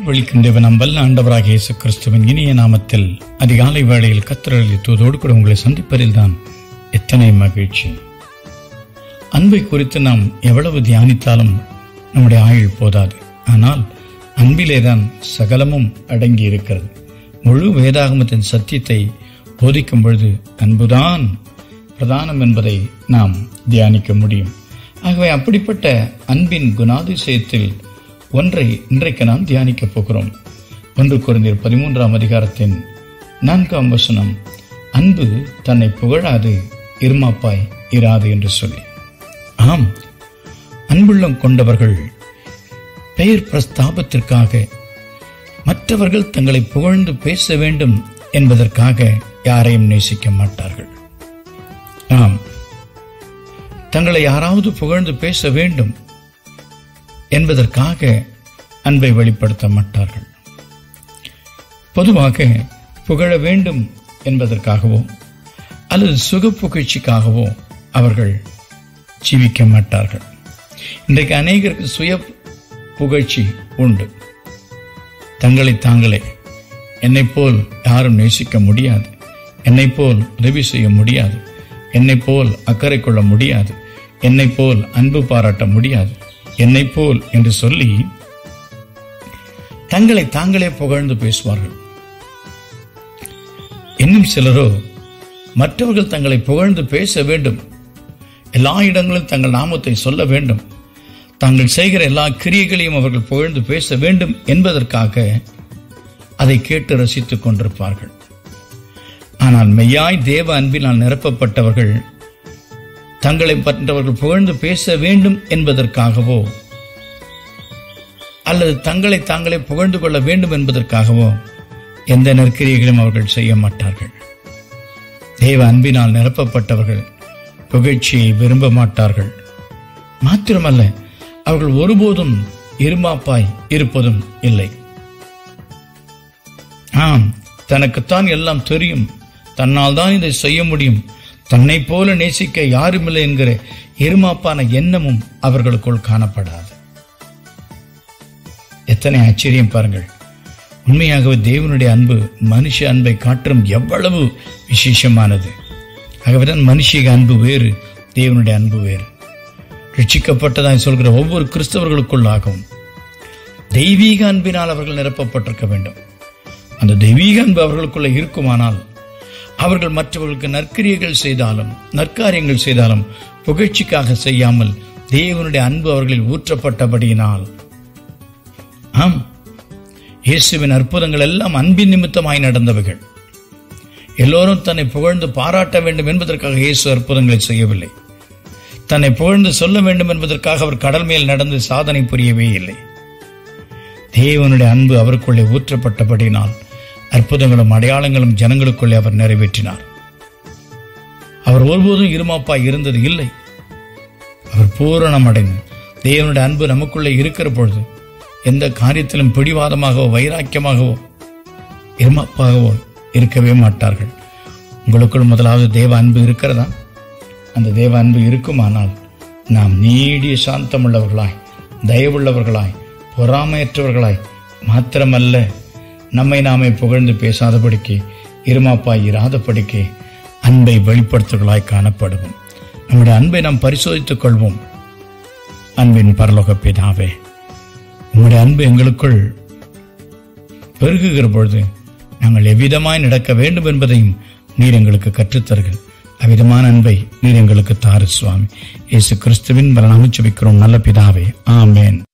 வாழ்வழிக்கின்றவன் நம்பல் ஆண்டவராக இயேசு கிறிஸ்துவின் இனிய நாமத்தில் அதிகாலை வேளையில் கத்திரளி தூதோடு கூட உங்களை சந்திப்பதில் தான் எத்தனை மகிழ்ச்சி அன்பை குறித்து நாம் எவ்வளவு தியானித்தாலும் நம்முடைய ஆயுள் போதாது ஆனால் அன்பிலேதான் சகலமும் அடங்கி இருக்கிறது முழு வேதாகமத்தின் சத்தியத்தை போதிக்கும் பொழுது அன்புதான் பிரதானம் என்பதை நாம் தியானிக்க முடியும் ஆகவே அப்படிப்பட்ட அன்பின் குணாதிசயத்தில் ஒன்றை இன்றைக்கு நாம் தியானிக்கப் போகிறோம் ஒன்று குறைந்தர் பதிமூன்றாம் அதிகாரத்தின் நான்காம் வசனம் அன்பு தன்னை புகழாது இருமாப்பாய் இராது என்று சொல்லி ஆம் அன்புள்ளம் கொண்டவர்கள் பெயர் பிரஸ்தாபத்திற்காக மற்றவர்கள் தங்களை புகழ்ந்து பேச வேண்டும் என்பதற்காக யாரையும் நேசிக்க மாட்டார்கள் ஆம் தங்களை யாராவது புகழ்ந்து பேச வேண்டும் என்பதற்காக அன்பை வெளிப்படுத்த மாட்டார்கள் பொதுவாக புகழ வேண்டும் என்பதற்காகவோ அல்லது சுக புகழ்ச்சிக்காகவோ அவர்கள் ஜீவிக்க மாட்டார்கள் இன்றைக்கு அநேகருக்கு சுய புகழ்ச்சி உண்டு தங்களை தாங்களே என்னை போல் யாரும் நேசிக்க முடியாது என்னை போல் உதவி செய்ய முடியாது என்னை போல் அக்கறை கொள்ள முடியாது என்னை போல் அன்பு பாராட்ட முடியாது என்னை போல் என்று சொல்லி தங்களை தாங்களே புகழ்ந்து பேசுவார்கள் இன்னும் சிலரோ மற்றவர்கள் தங்களை புகழ்ந்து பேச வேண்டும் எல்லா இடங்களிலும் தங்கள் நாமத்தை சொல்ல வேண்டும் தாங்கள் செய்கிற எல்லா கிரியைகளையும் அவர்கள் புகழ்ந்து பேச வேண்டும் என்பதற்காக அதை கேட்டு ரசித்துக் கொண்டிருப்பார்கள் ஆனால் மெய்யாய் தேவ அன்பினால் நிரப்பப்பட்டவர்கள் தங்களை பற்றவர்கள் புகழ்ந்து பேச வேண்டும் என்பதற்காகவோ அல்லது தங்களை தாங்களே புகழ்ந்து கொள்ள வேண்டும் என்பதற்காகவோ எந்த நற்கிரியைகளும் அவர்கள் செய்ய மாட்டார்கள் தேவ அன்பினால் நிரப்பப்பட்டவர்கள் புகழ்ச்சியை விரும்ப மாட்டார்கள் மாத்திரமல்ல அவர்கள் ஒருபோதும் இருமாப்பாய் இருப்பதும் இல்லை ஆம் தனக்குத்தான் எல்லாம் தெரியும் தன்னால் தான் இதை செய்ய முடியும் தன்னை போல நேசிக்க யாருமில்லை என்கிற இருமாப்பான எண்ணமும் அவர்களுக்குள் காணப்படாது எத்தனை ஆச்சரியம் பாருங்கள் உண்மையாகவே தேவனுடைய அன்பு மனுஷ அன்பை காற்றும் எவ்வளவு விசேஷமானது ஆகவேதான் மனுஷிக அன்பு வேறு தேவனுடைய அன்பு வேறு ரட்சிக்கப்பட்டதாய் சொல்கிற ஒவ்வொரு கிறிஸ்தவர்களுக்குள்ளாகவும் தெய்வீக அன்பினால் அவர்கள் நிரப்பப்பட்டிருக்க வேண்டும் அந்த தெய்வீக அன்பு அவர்களுக்குள்ள இருக்குமானால் அவர்கள் மற்றவர்களுக்கு நற்கிரியைகள் செய்தாலும் நற்காரியங்கள் செய்தாலும் புகழ்ச்சிக்காக செய்யாமல் தேவனுடைய அன்பு அவர்களில் ஊற்றப்பட்டபடியினால் ஆம் இயேசுவின் அற்புதங்கள் எல்லாம் அன்பின் நிமித்தமாய் நடந்தவைகள் எல்லோரும் தன்னை புகழ்ந்து பாராட்ட வேண்டும் என்பதற்காக இயேசு அற்புதங்களை செய்யவில்லை தன்னை புகழ்ந்து சொல்ல வேண்டும் என்பதற்காக அவர் கடல் மேல் நடந்து சாதனை புரியவே இல்லை தேவனுடைய அன்பு அவருக்குள்ளே ஊற்றப்பட்டபடினால் அற்புதங்களும் அடையாளங்களும் ஜனங்களுக்குள்ளே அவர் நிறைவேற்றினார் அவர் ஒருபோதும் இருமாப்பாய் இருந்தது இல்லை அவர் பூரணம் அடைந்து தேவனுடைய அன்பு நமக்குள்ளே இருக்கிற பொழுது எந்த காரியத்திலும் பிடிவாதமாகவோ வைராக்கியமாகவோ இருமாப்பாகவோ இருக்கவே மாட்டார்கள் உங்களுக்குள் முதலாவது தேவ அன்பு இருக்கிறதா அந்த தேவ அன்பு இருக்குமானால் நாம் நீடிய சாந்தமுள்ளவர்களாய் தயவுள்ளவர்களாய் பொறாமையற்றவர்களாய் மாத்திரமல்ல நம்மை நாமே புகழ்ந்து பேசாதபடிக்கு இருமாப்பாய் இராதபடிக்கு அன்பை வெளிப்படுத்துகளாய் காணப்படுவோம் நம்முடைய அன்பை நாம் பரிசோதித்துக் கொள்வோம் அன்பின் பரலோக பிதாவே உங்களுடைய அன்பு எங்களுக்குள் பெருகுகிற பொழுது நாங்கள் எவ்விதமாய் நடக்க வேண்டும் என்பதையும் நீர் எங்களுக்கு கற்றுத்தருங்கள் அவ்விதமான அன்பை நீர் எங்களுக்கு தாரு சுவாமி இயேசு கிறிஸ்துவின் பலனாக ஜெபிக்கிறோம் நல்ல பிதாவே ஆமேன்